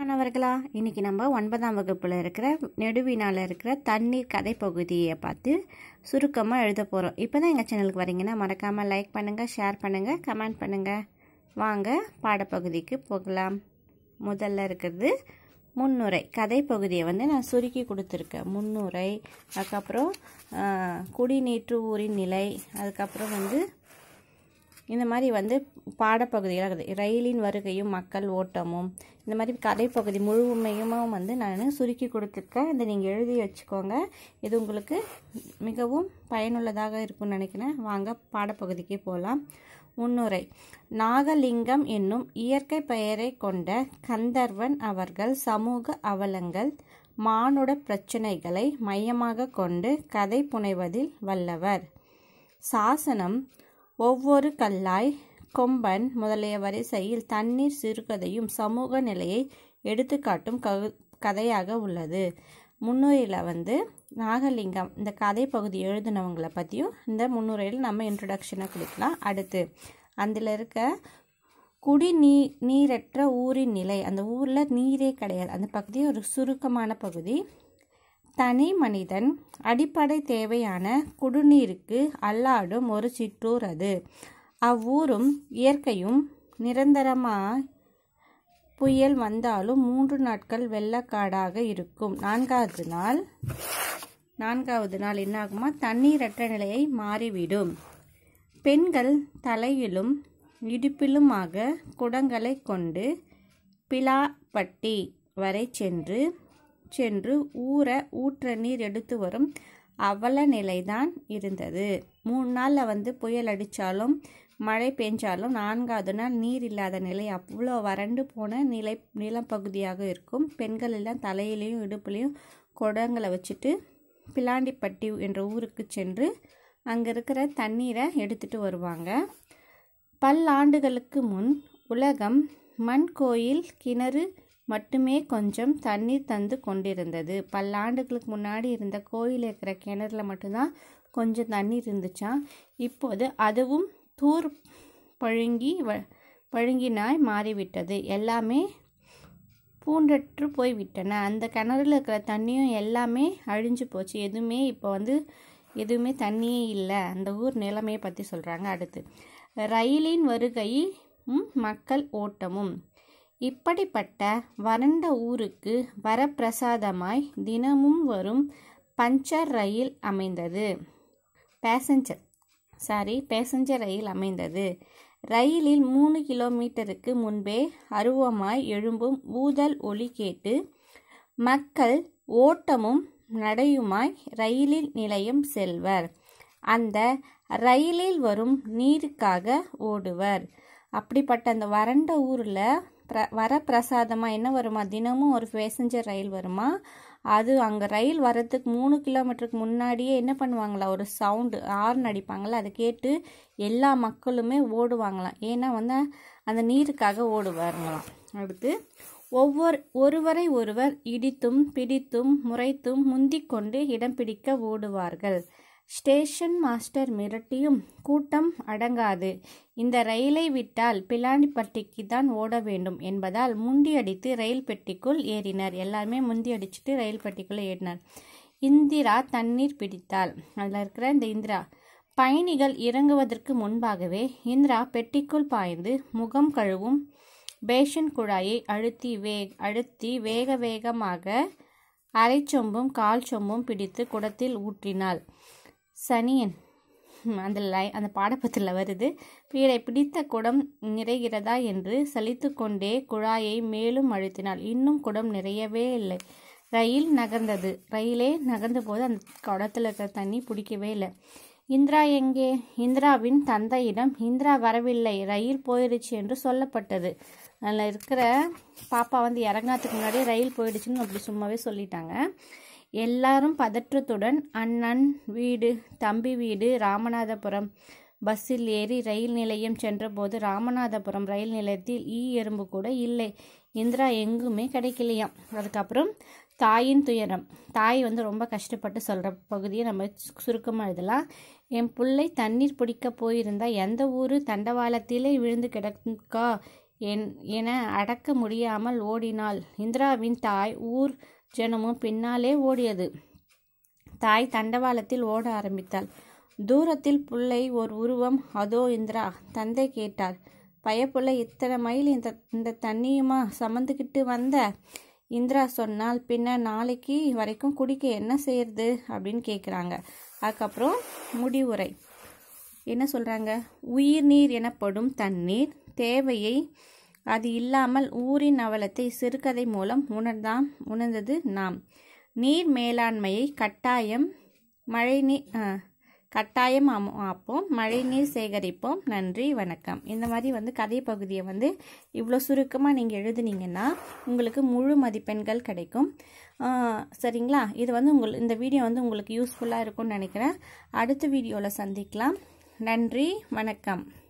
மாணவர்களா இன்னைக்கு நம்ம ஒன்பதாம் வகுப்பில் இருக்கிற நெடுவினால் இருக்கிற தண்ணீர் கதை பகுதியை பார்த்து சுருக்கமாக எழுத போகிறோம் இப்போ தான் எங்கள் சேனலுக்கு வரீங்கன்னா மறக்காமல் லைக் பண்ணுங்கள் ஷேர் பண்ணுங்கள் கமெண்ட் பண்ணுங்கள் வாங்க பாடப்பகுதிக்கு போகலாம் முதல்ல இருக்கிறது முன்னுரை கதை பகுதியை வந்து நான் சுருக்கி கொடுத்துருக்கேன் முன்னுரை அதுக்கப்புறம் ஆஹ், குடிநீற்று ஊரின் நிலை அதுக்கப்புறம் வந்து இந்த மாதிரி வந்து பாடப்பகுதிகளாக இருக்குது ரயிலின் வருகையும் மக்கள் ஓட்டமும் இந்த மாதிரி கதைப்பகுதி முழுமையுமா வந்து நான் சுருக்கி கொடுத்துருக்கேன் இதை நீங்கள் எழுதி வச்சுக்கோங்க இது உங்களுக்கு மிகவும் பயனுள்ளதாக இருக்கும்னு நினைக்கிறேன் வாங்க பாடப்பகுதிக்கு போகலாம் முன்னுரை நாகலிங்கம் என்னும் இயற்கை பெயரை கொண்ட கந்தர்வன் அவர்கள் சமூக அவலங்கள் மானுட பிரச்சனைகளை மையமாக கொண்டு கதை புனைவதில் வல்லவர் சாசனம் ஒவ்வொரு கல்லாய் கொம்பன் முதலிய வரிசையில் தண்ணீர் சிறுகதையும் சமூக நிலையை எடுத்துக்காட்டும் கவு கதையாக உள்ளது முன்னுரையில் வந்து நாகலிங்கம் இந்த கதை பகுதி எழுதினவங்களை பற்றியும் இந்த முன்னுரையில் நம்ம இன்ட்ரடக்ஷனை கொடுக்கலாம் அடுத்து அதில் இருக்க குடி நீ நீரற்ற ஊரின் நிலை அந்த ஊரில் நீரே கிடையாது அந்த பகுதி ஒரு சுருக்கமான பகுதி தனி மனிதன் அடிப்படை தேவையான குடிநீருக்கு அல்லாடும் ஒரு சிற்றூர் அது அவ்வூரும் இயற்கையும் நிரந்தரமாய் புயல் வந்தாலும் மூன்று நாட்கள் வெள்ளக்காடாக இருக்கும் நான்காவது நாள் நான்காவது நாள் என்னாகுமா தண்ணீரற்ற நிலையை மாறிவிடும் பெண்கள் தலையிலும் இடுப்பிலுமாக குடங்களை கொண்டு பிலாப்பட்டி வரை சென்று சென்று ஊற ஊற்ற நீர் எடுத்து வரும் அவல நிலைதான் இருந்தது மூணு நாளில் வந்து புயல் அடித்தாலும் மழை பெஞ்சாலும் நான்காவது நாள் நீர் இல்லாத நிலை அவ்வளோ வறண்டு போன நிலை நிலப்பகுதியாக இருக்கும் பெண்கள் எல்லாம் தலையிலையும் இடுப்புலையும் குடங்களை வச்சுட்டு பிலாண்டிப்பட்டி என்ற ஊருக்கு சென்று அங்கே இருக்கிற தண்ணீரை எடுத்துட்டு வருவாங்க பல்லாண்டுகளுக்கு முன் உலகம் மண் கோயில் கிணறு மட்டுமே கொஞ்சம் தண்ணீர் தந்து கொண்டிருந்தது பல்லாண்டுகளுக்கு முன்னாடி இருந்த கோயில் இருக்கிற கிணறுல மட்டும்தான் கொஞ்சம் தண்ணீர் இருந்துச்சாம் இப்போது அதுவும் தூர் பழுங்கி வ பழுங்கினாய் மாறிவிட்டது எல்லாமே பூண்டற்று போய்விட்டன அந்த கிணறுல இருக்கிற தண்ணியும் எல்லாமே அழிஞ்சு போச்சு எதுவுமே இப்போ வந்து எதுவுமே தண்ணியே இல்லை அந்த ஊர் நிலைமையை பற்றி சொல்கிறாங்க அடுத்து ரயிலின் வருகையும் மக்கள் ஓட்டமும் இப்படிப்பட்ட வறண்ட ஊருக்கு வரப்பிரசாதமாய் தினமும் வரும் பஞ்சர் ரயில் அமைந்தது பேசஞ்சர் சாரி பேசஞ்சர் ரயில் அமைந்தது ரயிலில் மூணு கிலோமீட்டருக்கு முன்பே அருவமாய் எழும்பும் ஊதல் ஒலி கேட்டு மக்கள் ஓட்டமும் நடையுமாய் ரயிலில் நிலையம் செல்வர் அந்த ரயிலில் வரும் நீருக்காக ஓடுவர் அப்படிப்பட்ட அந்த வறண்ட ஊரில் பிர வரப்பிரசாதமாக என்ன வருமா தினமும் ஒரு பேசஞ்சர் ரயில் வருமா அது அங்கே ரயில் வர்றதுக்கு மூணு கிலோமீட்டருக்கு முன்னாடியே என்ன பண்ணுவாங்களா ஒரு சவுண்டு ஆர்ன் அடிப்பாங்களா அதை கேட்டு எல்லா மக்களுமே ஓடுவாங்களாம் ஏன்னா வந்து அந்த நீருக்காக ஓடுவாருங்களாம் அடுத்து ஒவ்வொரு ஒருவரை ஒருவர் இடித்தும் பிடித்தும் முறைத்தும் முந்திக்கொண்டு இடம் பிடிக்க ஓடுவார்கள் ஸ்டேஷன் மாஸ்டர் மிரட்டியும் கூட்டம் அடங்காது இந்த ரயிலை விட்டால் பிலாண்டிப்பட்டிக்கு தான் ஓட வேண்டும் என்பதால் முண்டியடித்து ரயில் பெட்டிக்குள் ஏறினர் எல்லாருமே முந்தி அடிச்சுட்டு ரயில் பெட்டிக்குள்ளே ஏறினார் இந்திரா தண்ணீர் பிடித்தாள் அதில் இருக்கிற இந்த இந்திரா பயணிகள் இறங்குவதற்கு முன்பாகவே இந்திரா பெட்டிக்குள் பாய்ந்து முகம் கழுவும் பேஷன் குழாயை அழுத்தி வே அழுத்தி வேக வேகமாக அரை சொம்பும் கால் சொம்பும் பிடித்து குடத்தில் ஊற்றினாள் சனியன் ஹம், அந்த லை அந்த பாடப்பத்தில் வருது பீடை பிடித்த குடம் நிறைகிறதா என்று சலித்து கொண்டே குழாயை மேலும் அழுத்தினாள் இன்னும் குடம் நிறையவே இல்லை ரயில் நகர்ந்தது ரயிலே நகர்ந்த போது அந்த குடத்தில் இருக்கிற தண்ணி பிடிக்கவே இல்லை இந்திரா எங்கே இந்திராவின் தந்தையிடம் இந்திரா வரவில்லை ரயில் போயிடுச்சு என்று சொல்லப்பட்டது அதில் இருக்கிற பாப்பா வந்து இறங்காததுக்கு முன்னாடியே ரயில் போயிடுச்சுன்னு அப்படி சும்மாவே சொல்லிட்டாங்க எல்லாரும் பதற்றத்துடன் அண்ணன் வீடு தம்பி வீடு ராமநாதபுரம் பஸ்ஸில் ஏறி ரயில் நிலையம் சென்றபோது ராமநாதபுரம் ரயில் நிலையத்தில் ஈ எறும்பு கூட இல்லை இந்திரா எங்குமே கிடைக்கலையாம் அதுக்கப்புறம் தாயின் துயரம் தாய் வந்து ரொம்ப கஷ்டப்பட்டு சொல்கிற பகுதியை நம்ம சுருக்கமாக எழுதலாம் என் பிள்ளை தண்ணீர் பிடிக்க போயிருந்தா எந்த ஊர் தண்டவாளத்திலே விழுந்து கிடக்கா என் என அடக்க முடியாமல் ஓடினாள் இந்திராவின் தாய் ஊர் ஜனமும் பின்னாலே ஓடியது தாய் தண்டவாளத்தில் ஓட ஆரம்பித்தாள் தூரத்தில் புள்ளை ஒரு உருவம் அதோ இந்திரா தந்தை கேட்டார் பயப்புள்ள இத்தனை மைல் இந்த இந்த தண்ணியுமா சமந்துக்கிட்டு வந்த இந்திரா சொன்னால் பின்ன நாளைக்கு வரைக்கும் குடிக்க என்ன செய்யறது அப்படின்னு கேட்குறாங்க அதுக்கப்புறம் முடிவுரை என்ன சொல்கிறாங்க உயிர் நீர் எனப்படும் தண்ணீர் தேவையை அது இல்லாமல் ஊரின் அவலத்தை சிறுகதை மூலம் உணர்ந்தாம் உணர்ந்தது நாம் நீர் மேலாண்மையை கட்டாயம் மழை நீர் கட்டாயம் ஆப்போம் மழை நீர் சேகரிப்போம் நன்றி வணக்கம் இந்த மாதிரி வந்து கதை பகுதியை வந்து இவ்வளோ சுருக்கமாக நீங்கள் எழுதுனீங்கன்னா உங்களுக்கு முழு மதிப்பெண்கள் கிடைக்கும் சரிங்களா இது வந்து உங்கள் இந்த வீடியோ வந்து உங்களுக்கு யூஸ்ஃபுல்லாக இருக்கும்னு நினைக்கிறேன் அடுத்த வீடியோவில் சந்திக்கலாம் நன்றி வணக்கம்